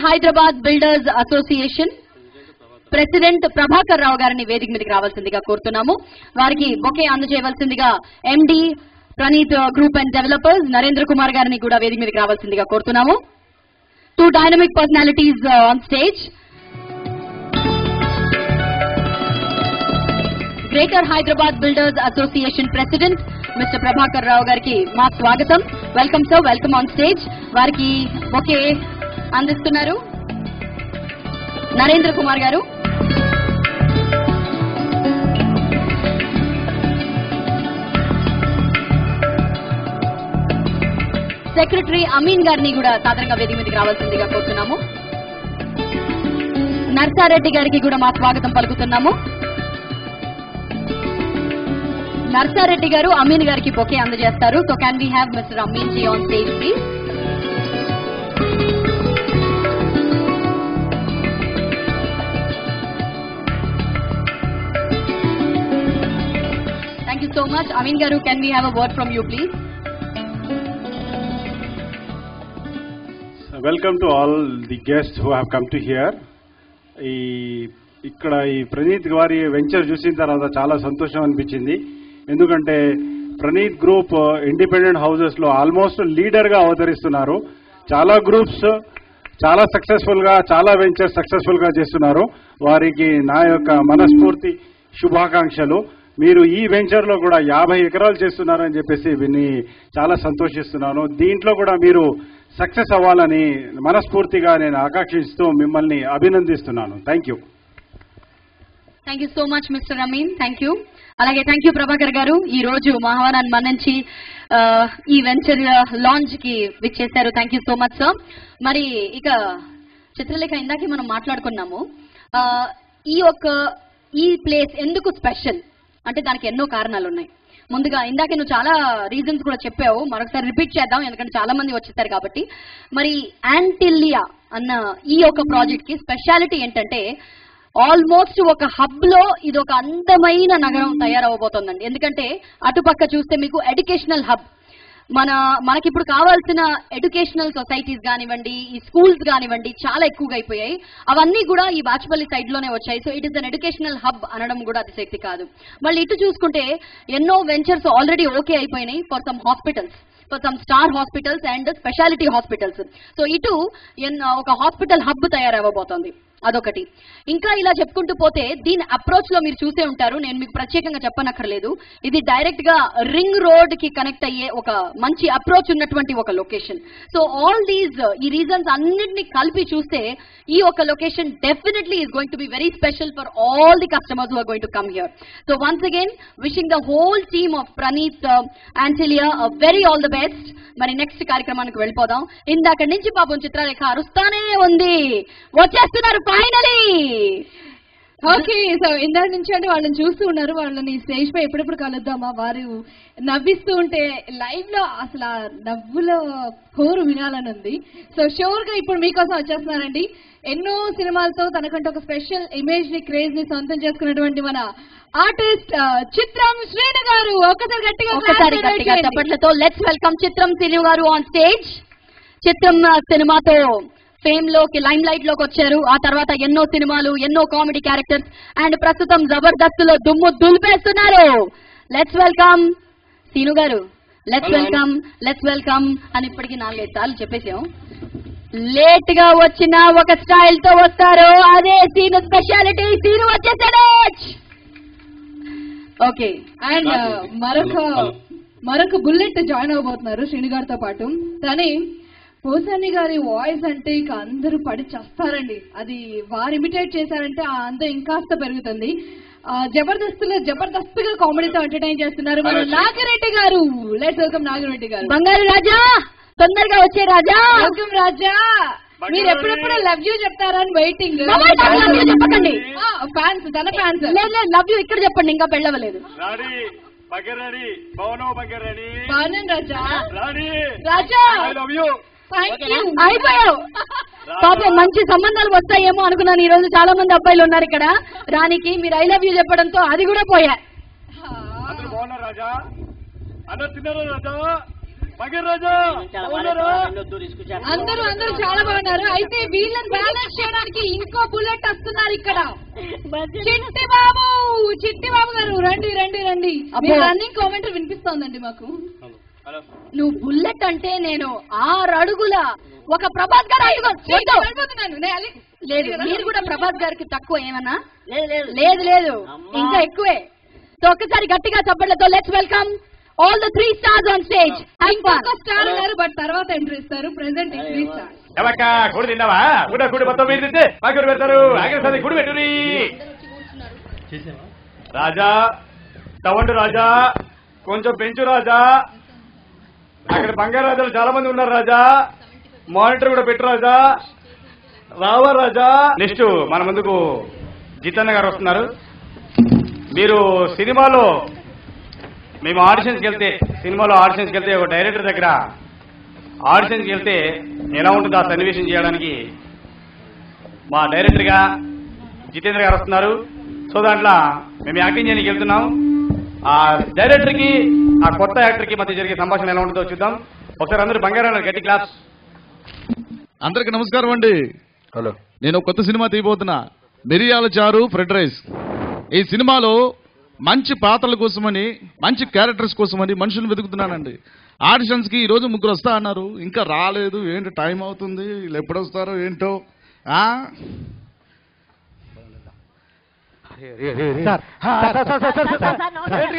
Hyderabad builders association president Prabhakar Rao గారిని వేదిక మీదకి రావాల్సిందిగా కోరుతున్నాము వారికి బొకే అందజేయవలసిందిగా MD Praneeth group and developers Narendra Kumar గారిని కూడా వేదిక మీదకి రావాల్సిందిగా కోరుతున్నాము two dynamic personalities on stage greater Hyderabad builders association president mister Prabhakar Rao గారికి మా స్వాగతం welcome sir welcome on stage వారికి ఒకే అందిస్తున్నారు నరేంద్ర కుమార్ గారు సెక్రటరీ అమీన్ గారిని కూడా సాధారణంగా వేదిక మీదకి రావాల్సిందిగా కోరుతున్నాము నర్సారెడ్డి గారికి కూడా మా స్వాగతం పలుకుతున్నాము నర్సారెడ్డి గారు అమీన్ గారికి బొకే అందజేస్తారు so can we have mister Amin ji on stage please thank you so much Amin గారు can we have a word from you please welcome to all the guest who have come to here ఈ ఇక్కడ ఈ ప్రణీత్ గారి venture చూసిన తర్వాత చాలా సంతోషం అనిపించింది ఎందుకంటే ప్రణీత్ గ్రూప్ ఇండిపెండెంట్ హౌసెస్ లో ఆల్మోస్ట్ లీడర్ గా అవతరిస్తున్నారు చాలా గ్రూప్స్ చాలా సక్సెస్ఫుల్ గా చాలా వెంచర్ సక్సెస్ఫుల్ గా చేస్తున్నారు వారికి నా యొక్క మనస్ఫూర్తి శుభాకాంక్షలు మీరు ఈ వెంచర్ లో కూడా యాభై ఎకరాలు చేస్తున్నారని చెప్పేసి విని చాలా సంతోషిస్తున్నాను దీంట్లో కూడా మీరు సక్సెస్ అవ్వాలని మనస్ఫూర్తిగా నేను ఆకాంక్షిస్తూ మిమ్మల్ని అభినందిస్తున్నాను thank you thank you so much mister Amin thank you అలాగే థ్యాంక్ యూ ప్రభాకర్ గారు ఈ రోజు మహావనాన్ని మన్నించి ఆ, ఈ వెంచర్ లాంచ్ కి విచ్చేశారు thank you so much sir మరి ఇక చిత్రలేఖ ఇందాకే మనం మాట్లాడుకున్నాము ఆ, ఈ యొక్క ఈ ప్లేస్ ఎందుకు స్పెషల్ అంటే దానికి ఎన్నో కారణాలు ఉన్నాయి ముందుగా ఇందాకే నువ్వు చాలా రీజన్స్ కూడా చెప్పావు మరొకసారి రిపీట్ చేద్దాం ఎందుకంటే చాలా మంది వచ్చేసారు కాబట్టి మరి యాంటిలియా అన్న ఈ యొక్క ప్రాజెక్ట్ కి స్పెషాలిటీ ఏంటంటే ఆల్మోస్ట్ ఒక హబ్ లో ఇది ఒక అందమైన నగరం తయారవబోతోందండి ఎందుకంటే అటుపక్క చూస్తే మీకు ఎడ్యుకేషనల్ హబ్ మన మనకిప్పుడు కావాల్సిన ఎడ్యుకేషనల్ సొసైటీస్ కానివ్వండి ఈ స్కూల్స్ కానివ్వండి చాలా ఎక్కువగా అయిపోయాయి అవన్నీ కూడా ఈ బాచుపల్లి సైడ్ లోనే వచ్చాయి so it is an educational hub అనడం కూడా అతిశక్తి కాదు మళ్ళీ ఇటు చూసుకుంటే ఎన్నో వెంచర్స్ ఆల్రెడీ ఓకే అయిపోయినాయి for some hospitals for some star hospitals and speciality hospitals so ఇటు ఎన్- ఒక హాస్పిటల్ హబ్ తయారవ్వబోతోంది అదొకటి ఇంకా ఇలా చెప్పుకుంటూ పోతే దీని అప్రోచ్ లో మీరు చూసే ఉంటారు నేను మీకు ప్రత్యేకంగా చెప్పనక్కర్లేదు ఇది డైరెక్ట్ గా రింగ్ రోడ్ కి కనెక్ట్ అయ్యే ఒక మంచి అప్రోచ్ ఉన్నటువంటి ఒక లొకేషన్ సో ఆల్ దీస్ ఈ రీజన్స్ అన్నిటిని కలిపి చూస్తే ఈ ఒక location definitely is going to be very special for all the customers who are going to come here so once again wishing the whole team of Praneeth Antilia very all the best మరి next కార్యక్రమానికి వెళ్ళిపోదాం ఇందాక నుంచి పాపం చిత్రలేఖ అరుస్తానే ఉంది వచ్చేస్తున్నారు finally okay so ఇందాక నుంచి అంటే వాళ్ళని చూస్తూ ఉన్నారు వాళ్ళని స్టేజ్ పై ఎప్పుడెప్పుడు కలుద్దామా వారు నవ్విస్తూ ఉంటే లైవ్ లో అసలు ఆ నవ్వులో కోరు వినాలని ఉంది సో షూర్ గా ఇప్పుడు మీకోసం వచ్చేస్తున్నారండి ఎన్నో సినిమాలతో తనకంటే ఒక స్పెషల్ ఇమేజ్ ని క్రేజ్ ని సొంతం చేసుకున్నటువంటి మన ఆర్టిస్ట్ చిత్రం శ్రేణ గారు ఒక్కసారి గట్టిగా clap ఒక్కసారి చేయండి. గట్టిగా చప్పట్లతో లెట్స్ వెల్కమ్ చిత్రం సిని గారు ఆన్ స్టేజ్ చిత్రం ఆ, సినిమాతో ఫేమ్ లోకి లైమ్ లైట్ లోకి వచ్చారు ఆ తర్వాత ఎన్నో సినిమాలు ఎన్నో కామెడీ క్యారెక్టర్స్ అండ్ ప్రస్తుతం జబర్దస్త్ లో దుమ్ము దులిపేస్తున్నారు లెట్స్ వెల్కమ్ సీను గారు లెట్స్ వెల్కమ్ లెట్స్ వెల్కమ్ అని ఇప్పటికి నాలుగైదు సార్లు చెప్పేసాం లేట్ గా వచ్చిన ఒక స్టైల్ తో వస్తారు అదే సీను స్పెషాలిటీ సీను వచ్చేసాడు ఓకే అండ్ మరొక మరొక బుల్లెట్ జాయిన్ అవబోతున్నారు శ్రీను గారితో పాటు తనే పోసాని గారి వాయిస్ అంటే ఇక అందరూ పడి చేస్తారండి అది వారు ఇమిటేట్ చేశారంటే ఆ అందం ఇంకాస్త పెరుగుతుంది ఆ, జబర్దస్త్ లో జబర్దస్త్ గా కామెడీతో ఎంటర్టైన్ చేస్తున్నారు మన నాగిరెడ్డి గారు లెట్స్ వెల్కమ్ నాగిరెడ్డి గారు బంగారు రాజా తొందరగా వచ్చే రాజా వెల్కమ్ రాజా మీరు ఎప్పుడెప్పుడు లవ్ యూ చెప్తారా అని వెయిటింగ్ మామయ్య, నాకు love you చెప్పకండి. ఫ్యాన్స్ తన ఫ్యాన్స్ లేదు లేదు లవ్ యూ ఇక్కడ చెప్పండి ఇంకా పెళ్ళవలేదు రాణి బగరని భవనం బగరని బాగున్నాను రాజా రాణి రాజా I love you thank you అయిపోయావు పాపం మంచి సంబంధాలు వస్తాయేమో అనుకున్నాను ఈ రోజు చాలా మంది అబ్బాయిలు ఉన్నారు ఇక్కడ రానికి మీరు ఐ లవ్ యూ చెప్పడంతో అది కూడా పోయా అందరూ బాగున్నారు రాజా అందరు తిన్నారు రాజా అందరూ అందరూ చాలా బాగున్నారు అయితే వీళ్ళని బ్యాలెన్స్ చేయడానికి ఇంకో బుల్లెట్ వస్తున్నారు ఇక్కడ చిట్టి బాబు చిట్టి బాబు గారు రండి రండి రండి మీ అబ్బో. రన్నింగ్ కామెంటరీ వినిపిస్తోందండి మాకు నువ్వు బుల్లెట్ అంటే నేను ఆరు అడుగుల ఒక ప్రభాస్ గారు ఐదుగో నేను వద్దు. వెళ్ళిపోతున్నాను. నేను వెళ్ళి- లేదు మీరు కూడా ప్రభాస్ గారికి తక్కువ ఏమన్నా లేదు లేదు లేదు లేదు అమ్మా. ఇంకా ఎక్కువే సో ఒక్కసారి గట్టిగా చప్పట్లతో let's welcome all the three stars on stage ఇంకొక స్టార్ ఉన్నారు బట్ తర్వాత ఎంట్రీ ఇస్తారు ప్రెసెంట్ ఈ త్రీ స్టార్ ఎవక్క గుడి తిన్నావా గుడ గుడి మొత్తం మీరు తింటే మాకు పెడతారు ఆఖరి గుడి పెట్టురి రాజా తవండు రాజా కొంచెం పెంచు రాజా అక్కడ బంగారు రాజాలు చాలా మంది ఉన్నారు రాజా మానిటర్ కూడా పెట్టు రాజా రావా రాజా నెక్స్ట్ మన ముందుకు జితన్న గారు వస్తున్నారు మీరు సినిమాలో మేము ఆడిషన్స్కి వెళ్తే సినిమాలో ఆడిషన్స్కి వెళ్తే ఒక డైరెక్టర్ దగ్గర ఆడిషన్కి వెళ్తే ఎలా ఉంటుందో ఆ సన్నివేశం చేయడానికి మా డైరెక్టర్గా జితేంద్ర గారు వస్తున్నారు సో దాంట్లో మేము యాక్టింగ్ చేయడానికి వెళ్తున్నాం ఆ డైరెక్టర్కి ఆ కొత్త యాక్టర్కి మధ్య జరిగే సంభాషణ ఎలా ఉంటుందో చూద్దాం ఒకసారి అందరూ బంగారం గట్టి క్లాస్ అందరికి నమస్కారం అండి హలో నేను ఒక కొత్త సినిమా తీయబోతున్నా మిరియాల చారు ఫ్రెడ్ రైస్ ఈ సినిమాలో మంచి పాత్రల కోసమని మంచి క్యారెక్టర్స్ కోసమని మనుషులు వెతుకుతున్నానండి ఆడిషన్స్ కి ఈ రోజు ముగ్గురు వస్తా అన్నారు ఇంకా రాలేదు ఏంటి టైం అవుతుంది వీళ్ళు ఎప్పుడు వస్తారో ఏంటో ఆ ఏ,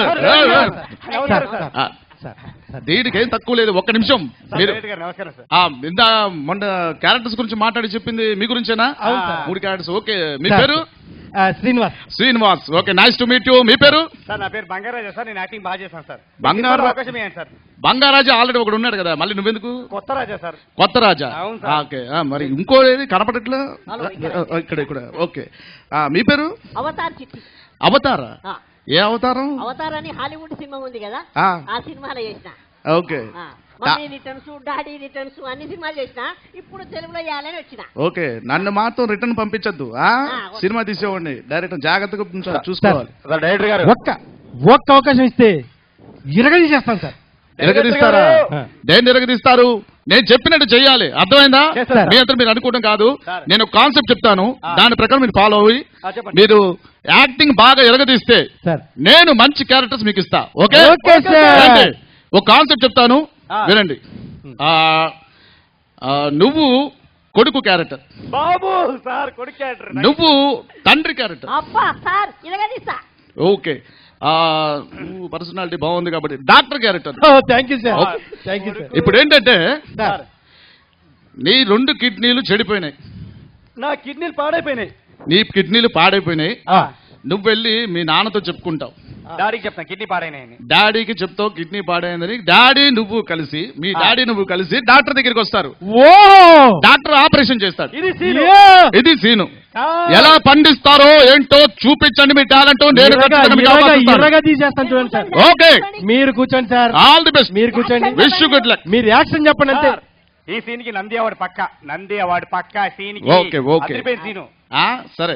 ఏ, ఏ. ఆ, దీనికి ఏం తక్కువ లేదు ఒక్క నిమిషం మీరు నమస్కారం సార్ ఆ ఇంత మొన్న క్యారెక్టర్స్ గురించి మాట్లాడి చెప్పింది మీ గురించేనా అవును సార్. మూడు క్యారెక్టర్స్ ఓకే మీ పేరు Srinivas Srinivas okay nice to meet you మీ పేరు సార్ నా పేరు బంగారాజా సార్ నేను యాక్టింగ్ బాగా చేశాను సార్ బంగారా- అవకాశం ఏంటి సార్ బంగారాజా ఆల్రెడీ ఒకడు ఉన్నాడు కదా మళ్ళీ నువ్వెందుకు కొత్త రాజా సార్ కొత్త రాజా అవును సార్. ఆ, ఓకే ఆ, మరి ఇంకో ఏది కనపడట్లా హలో, ఇక్కడ. ఆ, ఇక్కడ ఇక్కడ ఓకే ఆ, మీ పేరు అవతార్ చిట్టి అవతారా ఆ, ఏ అవతారం అవతార్ అని హాలీవుడ్ సినిమా ఉంది కదా ఆ, ఆ సినిమాలో చేసిన ఓకే ఆ, మమ్మీ రిటర్న్స్ డాడీ రిటర్న్స్ అన్ని సినిమాలు చేసిన ఇప్పుడు తెలుగులో చేయాలని వచ్చిన ఓకే నన్ను మాత్రం రిటర్న్ పంపించద్దు ఆ ఆ, ఓకే. సినిమా తీసేవాడిని డైరెక్ట్ జాగ్రత్తగా ఉంచాలి, చూసుకోవాలి సార్ డైరెక్టర్ గారు ఒక్క ఒక్క అవకాశం ఇస్తే ఇరగదీసేస్తాను సార్ ఎరగదీస్తారా గారు! దేన్ని ఎరగదీస్తారు నేను చెప్పినట్టు చెయ్యాలి అర్థమైందా చేస్తాను. మీ అంతా మీరు అనుకోవడం కాదు సార్. నేను కాన్సెప్ట్ చెప్తాను ఆ. దాని ప్రకారం మీరు ఫాలో అయ్యి ఆ, చెప్పండి. మీరు యాక్టింగ్ బాగా ఎరగదీస్తే సార్ నేను మంచి క్యారెక్టర్స్ మీకు ఇస్తా ఓకే ఓకే, సార్. రండి. ఒక కాన్సెప్ట్ చెప్తాను ఆ. వినండి ఆ, ఆ, నువ్వు కొడుకు క్యారెక్టర్ బాబు సార్ కొడుకు క్యారెక్టర్ నువ్వు తండ్రి క్యారెక్టర్ అబ్బా సార్ ఇలాగదీస్తా ఓకే ఆ, నువ్వు పర్సనాలిటీ బాగుంది కాబట్టి doctor character thank you sir okay. Thank you sir ఇప్పుడు ఏంటంటే సార్ నీ రెండు కిడ్నీలు చెడిపోయినాయి నా కిడ్నీలు పాడైపోయినాయి నీ కిడ్నీలు పాడైపోయినాయి ఆ, నువ్వు వెళ్ళి మీ నాన్నతో చెప్పుకుంటావు డాడీకి చెప్తాను కిడ్నీ పాడైనాయని డాడీకి చెప్తావు కిడ్నీ పాడైందని డాడీ నువ్వు కలిసి మీ డాడీ నువ్వు కలిసి డాక్టర్ దగ్గరికి వస్తారు ఓ డాక్టర్ ఆపరేషన్ చేస్తాడు ఇది సీను ఇది సీను ఆ. ఎలా పండిస్తారో ఏంటో చూపించండి మీ టాలెంట్ నేను ఇరగ- ఖచ్చితంగా మీకు ఇరగ- అవకాశం ఇస్తాను. ఇరగ తీసేస్తాను చూడండి సార్ ఓకే మీరు కూర్చోండి సార్ ఆల్ ది బెస్ట్ మీరు కూర్చోండి విష్ గుడ్ లక్ మీరు యాక్షన్ చెప్పండి అంతే సార్, ఈ సీన్ కి నంది అవార్డు పక్క నంది అవార్డు పక్క సీన్ కి ఓకే, ఓకే. అదిరిపోయిన సీను ఆ సరే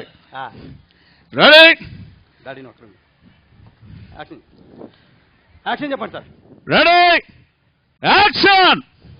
ready daddy note action action చెప్పండి సార్ రెడీ యాక్షన్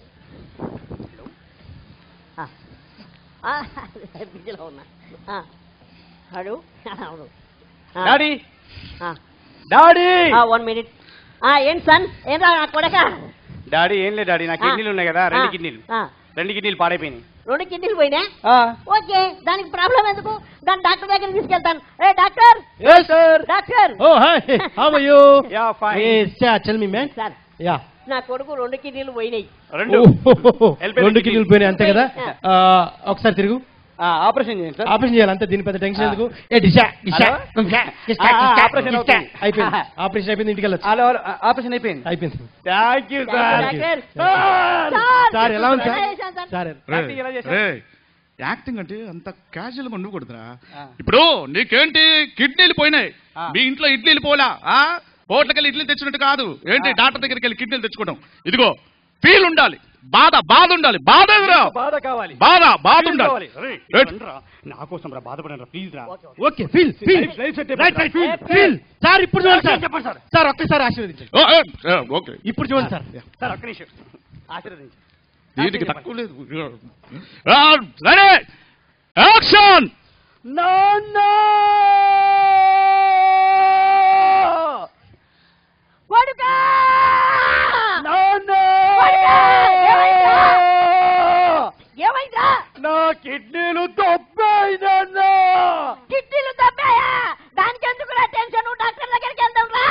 బిజీలో ఉన్నా ఆ, హలో అవును డాడీ డాడీ వన్ మినిట్ ఏంటి సన్ ఏంటా నా కొడక డాడీ ఏం లేదు డాడీ నా కిడ్నీలు ఉన్నాయి కదా రెండు ఆ, కిడ్నీలు ఆ, రెండు కిడ్నీలు పాడైపోయినాయి రెండు కిడ్నీలు పోయినా ఆ. ఓకే దానికి ప్రాబ్లం ఎందుకు దాని డాక్టర్ దగ్గరికి తీసుకెళ్తాను ఏ doctor sir doctor oh hi how are you ya fine tell me man sir ya నా కొడుకు రెండు కిడ్నీలు పోయినాయి రెండు వెళ్ళిపోయింది రెండు కిడ్నీలు పోయినాయి అంతే కదా ఆ, ఒకసారి తిరుగు ఆ, ఆపరేషన్ చేయండి సార్ ఆపరేషన్ చేయాలి అంతే దీని పెద్ద టెన్షన్ ఎందుకు ఏ డిషా డిషా హలో? డిషా, డిషా, ఆ, ఆ, డిషా, ఆపరేషన్ డిషా. అవుతుంది. అయిపోయింది ఆపరేషన్ అయిపోయింది ఇంటికి వెళ్ళొచ్చు హలో హలో, ఆ, ఆపరేషన్ అయిపోయింది అయిపోయింది thank you sir doctor sir sir ఎలా ఉంది ఎలా సార్ చేశాను సార్? సార్ యాక్టింగ్ ఎలా చేశారు? రే యాక్టింగ్ అంటే అంత క్యాజువల్ గా ఉండకూడదురా ఆ. ఇప్పుడు నీకేంటి కిడ్నీలు పోయినాయి ఆ. మీ ఇంట్లో ఇడ్లీలు పోలా ఆ హోటల్కి వెళ్ళి ఇడ్లీలు తెచ్చినట్టు కాదు ఏంటి ఆ. డాక్టర్ దగ్గరికి వెళ్ళి కిడ్నీలు తెచ్చుకోవడం ఇదిగో ఫీల్ ఉండాలి బాధ బాధ ఉండాలి బాధ ఎదురా బాధ కావాలి బాధ బాధ Feel ఉండాలి కావాలి. రేయ్, రేయ్. రండ్రా. నా కోసం రా బాధపడండి ప్లీజ్ రా okay feel feel Life- life set right right అయిపోతుంది. ఫీల్ ఫీల్ సార్ ఇప్పుడు చూడండి సార్ చెప్పండి సార్ సార్ ఒక్కసారి ఆశీర్వదించండి ఓ, ఏ, ఏ, ఓకే ఇప్పుడు చూడండి సార్ సార్ ఒక్క నిమిషం ఆశీర్వదించి దీనికి తక్కువ లేదు ఆ, రెడీ యాక్షన్ నాన్న కొడుకా నాన్న ఏమైందా నా కిడ్నీలు దొబ్బాయినన్నా కిడ్నీలు దబ్బాయా దానికి ఎందుకు టెన్షన్ డాక్టర్ దగ్గరికి వెళ్దాం రా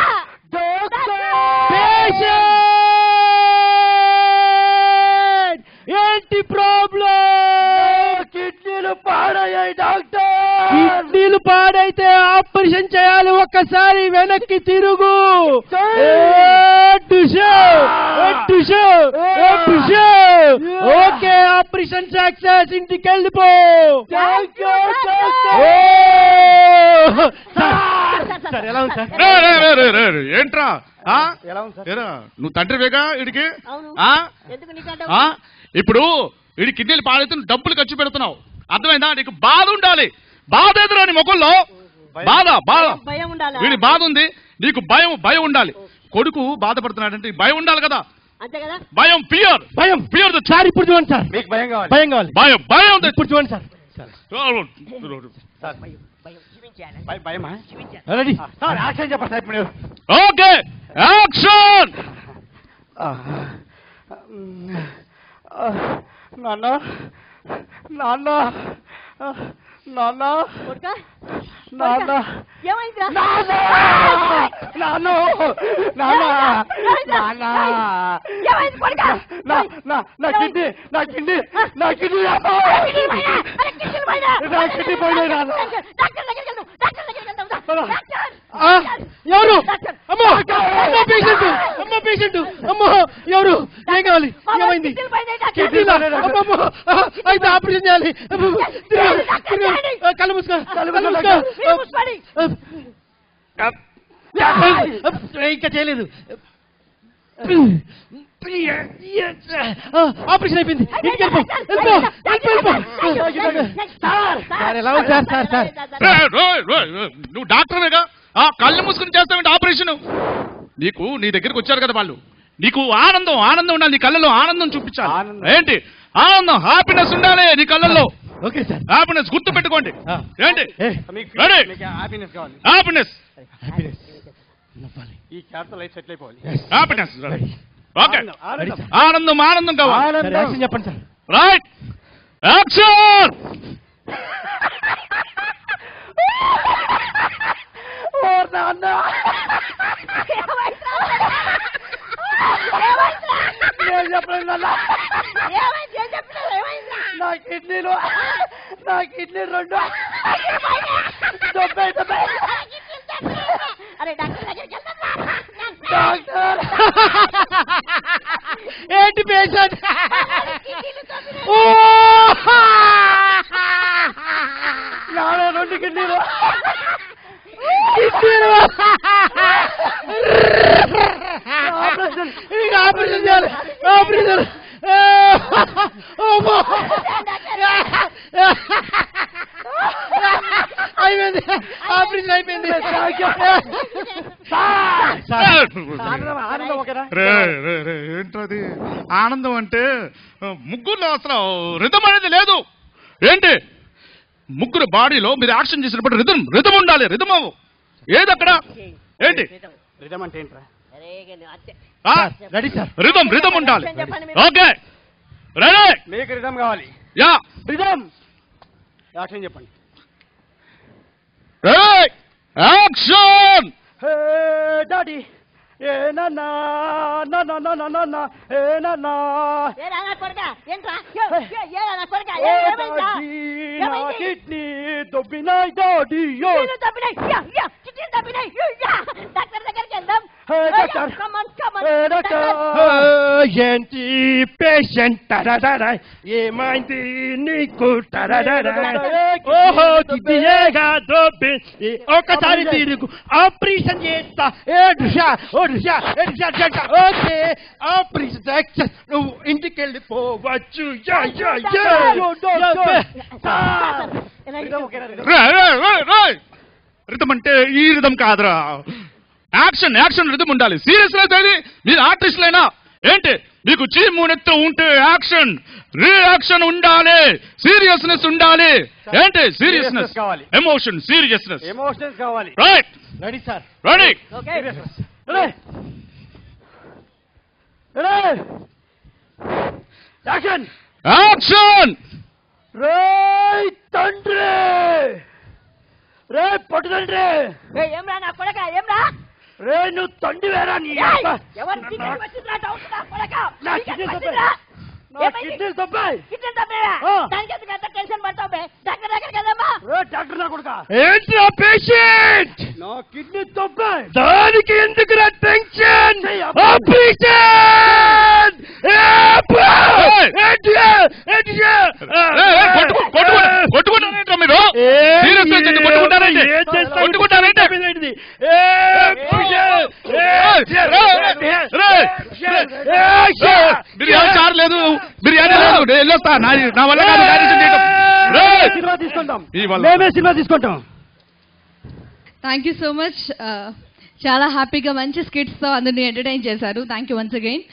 ఏంటి ప్రాబ్లం కిడ్నీలు పాడయ్యాయి డాక్టర్ కిడ్నీలు పాడైతే ఆపరేషన్ చేయాలి ఒక్కసారి వెనక్కి తిరుగు ఓకే ఆపరేషన్ సక్సెస్ ఇంటికి వెళ్ళిపో సార్ ఎలా ఉంది సార్ రే, రే, రే, రే, రే, రే, ఏంట్రా ఆ? ఎలా ఉంది సార్ ఏరా, నువ్వు తండ్రివేగా ఇడికి అవును. ఆ? ఎందుకు నీకంటే ఆ? ఇప్పుడు ఇడి కిడ్నీలు పాడైతే నువ్వు డబ్బులు ఖర్చు పెడుతున్నావు అర్థమైందా నీకు బాధ ఉండాలి బాధ ఎదురా నీ ముఖంలో బాధ బాధ భయం ఉండాలా వీడి బాధ ఉంది నీకు భయం భయం ఉండాలి కొడుకు బాధపడుతున్నాడంటే ఈ భయం ఉండాలి కదా అంతే కదా భయం పియర్ భయం పియర్ సార్ ఇప్పుడు చూడండి సార్ మీకు భయం కావాలి భయం కావాలి భయం భయం ఉంది. ఇప్పుడు చూడండి సార్ సార్ భయ- భయమా రెడీ సార్ యాక్షన్ చెప్పండి సార్ ఇప్పుడు ఓకే యాక్షన్ నాన్న నాన్న నాన్న కొడుకా నాన్న ఏమైందిరా నాన్న నాన్న నాన్న నాన్న ఏమైంది కొడుకా నా నా నా కిడ్నీ నా కిడ్నీ నా కిడ్నీ నా కిడ్నీ పోయినాయి నాన్న డాక్టర్ దగ్గరికి వెళ్దాం డాక్టర్ దగ్గరికి వెళ్దాం డాక్టర్ ఆ, ఎవరు అమ్మో అమ్మో పేషెంట్ అమ్మో పేషెంట్ అమ్మో ఎవరు ఏం కావాలి ఏమైంది కిడ్నీలా? అమ్మమ్మో, ఆ, అయితే ఆపరేషన్ చేయాలి అమ్మమ్మో, తిరుగు, తిరుగు. ఆ, కళ్ళు మూసుకో కళ్ళు మూసుకో ఆ, ఇంకా చేయలేదు ఆ, ఆపరేషన్ అయిపోయింది ఇంటికి వెళ్ళిపో వెళ్ళిపో వెళ్ళిపో వెళ్ళిపో సార్ ఎలా ఉంది సార్ సార్ సార్ రే, రే, రే, రే, నువ్వు డాక్టర్వేగా ఆ కళ్ళు మూసుకుని చేస్తావేంటి ఆపరేషన్ నీకు నీ దగ్గరికి వచ్చారు కదా వాళ్ళు నీకు ఆనందం ఆనందం ఉండాలి నీ కళ్ళలో ఆనందం చూపించాలి ఆనందం. ఏంటి ఆనందం హ్యాపీనెస్ ఉండాలి నీ కళ్ళల్లో ఓకే సార్ హ్యాపీనెస్ గుర్తు పెట్టుకోండి ఆ. ఏంటి ఏ మీకు Ready? మీకు హ్యాపీనెస్ కావాలి హ్యాపీనెస్ హ్యాపీనెస్ నవ్వాలి ఈ క్యారెక్టర్ లైఫ్ సెటిల్ అయిపోవాలి హ్యాపీనెస్ ఓకే ఆనందం, ఆనందం. ఆనందం ఆనందం కావాలి సార్ యాక్షన్ చెప్పండి సార్ రైట్ యాక్షన్ ఓ నాన్న నేను చెప్పలేదు నాన్న ఏమైంది ఏం చెప్పినావు ఏమైంది నా కిడ్నీలు నా కిడ్నీ రెండు డెబ్బై డెబ్బై అరే డాక్టర్ దగ్గరికి వెళ్దాం డాక్టర్ ఏంటి పేషెంట్ నాన్న రెండు కిడ్నీలు ఆపరేషన్ ఇంకా ఆపరేషన్ చేయాలి ఆపరేషన్ అమ్మో. అయిపోయింది ఆపరేషన్ అయిపోయింది సార్ ఆనందం ఆనందం ఒకరా రే రే రే ఏంటది ఆనందం అంటే ఆ, ముగ్గురులో అసలు రిధం అనేది లేదు ఏంటి ముగ్గురు బాడీలో మీరు యాక్షన్ చేసినప్పుడు రిధం రిధం ఉండాలి రిధం ఏది అక్కడ ఏంటి రిధం అంటే ఏంట్రా అరే అంతే ఆ? రెడీ సార్ రిధం రిధం ఉండాలి చెప్పండి మీరు. ఓకే రెడీ మీకు రిధం కావాలి యా రిధం యాక్షన్ చెప్పండి రెడీ యాక్షన్ హే డాడీ ఏ నాన్న నాన్న నాన్న నాన్న ఏ నాన్న ఏ రానా కొడుకా ఏంట్రా ఏ, ఏ, ఏ రానా కొడుకా ఓ ఏ, ఏమైందా డాడీ నా ఏమైంది? కిడ్నీ దొబ్బినాయి డాడీ యో కిడ్నీలు తప్పినాయి యా, యా, కిడ్నీలు తప్పినాయి యా, యా. డాక్టర్ దగ్గరికి వెళ్దాం హే, డాక్టర్. కమన్ కమన్ ఏంటి పేషెంట్ టరడర ఏమైంది నీకు టరడర ఓహో దియేగా దోబి ఒకసారి తిరుగు ఆపరేషన్ చేస్తా ఏ డుషా ఓ డుషా ఏ డుషా డుషా ఓకే ఆపరేషన్ సక్సెస్ నువ్వు ఇంటికి వెళ్ళిపోవచ్చు యా యా యా రితం అంటే ఈ రిధం కాదురా యాక్షన్ యాక్షన్ రిధం ఉండాలి సీరియస్ అది మీరు ఆర్టిస్టులైనా ఏంటి మీకు చీమునెత్తు ఉంటే యాక్షన్ రియాక్షన్ ఉండాలి సీరియస్నెస్ ఉండాలి ఏంటి సీరియస్నెస్ కావాలి. ఎమోషన్ సీరియస్నెస్ ఎమోషన్స్ కావాలి right ready sir ready action action రేయ్ తండ్రి రే పట్టు తండ్రి ఏమ్రా నా కొడక ఏమ్రా రే నువ్వు తండ్రి వేరా నీ ఏయ్! అబ్బా. ఎవరు నా- కిడ్నీ వచ్చిందిరా డౌట్ నా కొడక నా నీకు కిడ్నీ వచ్చిందిరా? నా ఏమైంది? కిడ్నీ దొబ్బాయి కిడ్నీ తప్పేవా? ఆ. దానికి ఎందుకు అంత టెన్షన్ పడతావు బే? దగ్గర దగ్గర కదమ్మా రే డాక్టర్ నా కొడుక ఏంట్రా పేషెంట్ నా కిడ్నీ దొబ్బాయి దానికి ఎందుకురా టెన్షన్ ఆపరేషన్ కొట్టుకుంటారేంట్రా మీరు సీరియస్ కొట్టుకుంటారేంటి కొట్టుకుంటారేంటి బిర్యానీ చారు లేదు బిర్యానీ లేదు నేను వెళ్ళొస్తా నా నా వల్ల కాదు కార్యక్రమం చేయటం రేయ్! సినిమా తీసుకుంటాం ఈ వల్ల. మేమే సినిమా తీసుకుంటాం థ్యాంక్ యూ సో మచ్ చాలా హ్యాపీగా మంచి skits తో అందరినీ ఎంటర్టైన్ చేశారు thank you once again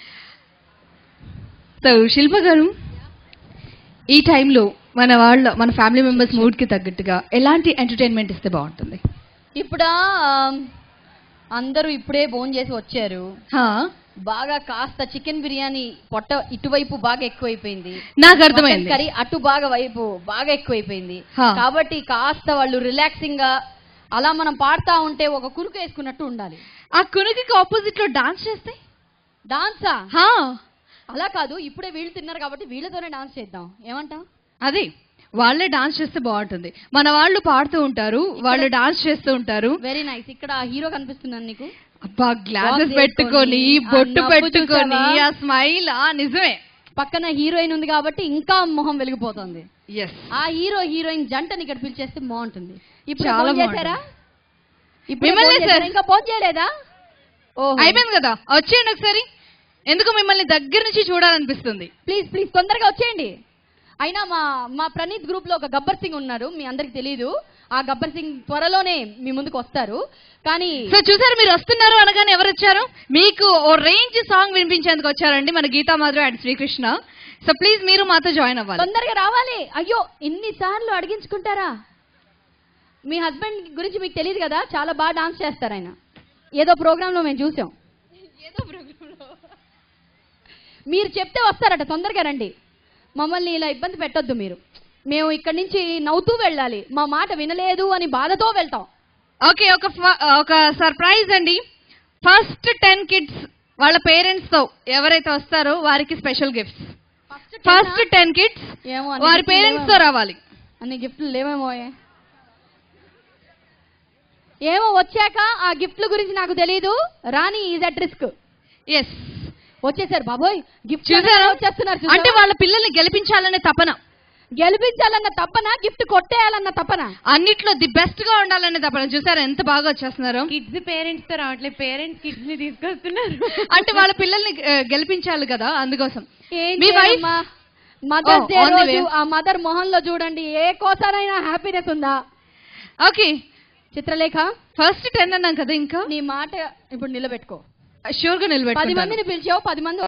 so Shilpa గారు ఈ టైంలో మన వాళ్ళ మన ఫ్యామిలీ మెంబర్స్ మూడ్కి తగ్గట్టుగా ఎలాంటి ఎంటర్టైన్మెంట్ ఇస్తే బాగుంటుంది ఇప్పుడా అందరూ ఇప్పుడే భోజనం చేసి వచ్చారు హా, బాగా కాస్త చికెన్ బిర్యానీ పొట్ట ఇటువైపు బాగా ఎక్కువైపోయింది నాకు అర్థమైంది మటన్ కర్రీ అటు బాగా వైపు బాగా ఎక్కువైపోయింది హా. కాబట్టి కాస్త వాళ్ళు రిలాక్సింగ్ గా అలా మనం పాడుతా ఉంటే ఒక కురుకు వేసుకున్నట్టు ఉండాలి ఆ కునుకి ఆపోజిట్ లో డాన్స్ చేస్తే డాన్సా హా, అలా కాదు ఇప్పుడే వీళ్ళు తిన్నారు కాబట్టి వీళ్ళతోనే డాన్స్ చేద్దాం ఏమంటావ్ అది వాళ్ళే డాన్స్ చేస్తే బాగుంటుంది మన వాళ్ళు పాడుతూ ఉంటారు వాళ్ళు డాన్స్ చేస్తూ ఉంటారు వెరీ నైస్ ఇక్కడ హీరో కనిపిస్తున్నాను నీకు అబ్బా గ్లాసెస్ Walk పెట్టుకొని చేసుకొని, ఆ బొట్టు నవ్వు పెట్టుకొని చూసావా? ఆ స్మైల్ ఆ నిజమే పక్కన హీరోయిన్ ఉంది కాబట్టి ఇంకా మొహం వెలిగిపోతుంది ఎస్ ఆ హీరో హీరోయిన్ జంటని ఇక్కడ పిలిచేస్తే బాగుంటుంది ఇప్పుడు చాలా ఫోన్ చేశారా ఇప్పుడు మిమ్మల్ని ఫోన్ చేశారా? సార్. ఇంకా ఫోన్ చేయలేదా ఓహో అయిపోయింది కదా వచ్చేయండి ఒకసారి ఎందుకు మిమ్మల్ని దగ్గర నుంచి చూడాలనిపిస్తుంది ప్లీజ్ ప్లీజ్ తొందరగా వచ్చేయండి అయినా మా మా ప్రణీత్ గ్రూప్ లో ఒక గబ్బర్ సింగ్ ఉన్నారు మీ అందరికి తెలియదు ఆ గబ్బర్ సింగ్ త్వరలోనే మీ ముందుకు వస్తారు కానీ సో చూసారు మీరు వస్తున్నారు అనగానే ఎవరు వచ్చారు మీకు ఓ రేంజ్ సాంగ్ వినిపించేందుకు వచ్చారండి మన Geetha Madhuri and Srikrishna so please మీరు మాతో జాయిన్ అవ్వాలి తొందరగా రావాలి అయ్యో ఇన్ని సార్లు అడిగించుకుంటారా మీ హస్బెండ్ గురించి మీకు తెలియదు కదా చాలా బాగా డాన్స్ చేస్తారు ఆయన ఏదో ప్రోగ్రామ్ లో మేము చూసాం మీరు చెప్తే వస్తారట తొందరగా రండి మమ్మల్ని ఇలా ఇబ్బంది పెట్టొద్దు మీరు మేము ఇక్కడి నుంచి నవ్వుతూ వెళ్ళాలి మా మాట వినలేదు అని బాధతో వెళ్తాం ఓకే ఒక ఫ- ఒక సర్ప్రైజ్ అండి ఫస్ట్ టెన్ కిడ్స్ వాళ్ళ పేరెంట్స్ తో ఎవరైతే వస్తారో వారికి special gifts first ten kids ఏమో అన్ని వారి గిఫ్ట్లు పేరెంట్స్ తో లేవేమో. రావాలి అన్ని గిఫ్ట్లు లేవేమో ఏ. ఏమో వచ్చాక ఆ గిఫ్ట్ల గురించి నాకు తెలియదు రాని ఈజ్ అట్ రిస్క్ ఎస్ వచ్చేసారు బాబోయ్ గిఫ్ట్ చూసారా వచ్చేస్తున్నారు అంటే చూసారా? వాళ్ళ పిల్లల్ని గెలిపించాలనే తపన గెలిపించాలన్న తప్పన గిఫ్ట్ కొట్టేయాలన్న తప్పన అన్నిట్లో ది బెస్ట్ గా ఉండాలనే తపన చూసారా ఎంత బాగా వచ్చేస్తున్నారు కిడ్స్ పేరెంట్స్ తో రావట్లేదు పేరెంట్స్ కిడ్స్ ని తీసుకొస్తున్నారు అంటే వాళ్ళ పిల్లల్ని ఆ, గెలిపించాలి కదా అందుకోసం ఏం మీ wife? చేయమ్మా? Mothers Oh, day on the రోజు way. ఆ మదర్ మొహంలో చూడండి ఏ కోసానైనా హ్యాపీనెస్ ఉందా ఓకే చిత్రలేఖ ఫస్ట్ టెన్ అన్నాం కదా ఇంకా నీ మాట ఇప్పుడు నిలబెట్టుకో షూర్ గా పది నిలబెట్టుకుంటాను మందిని పిలిచావు పది మంది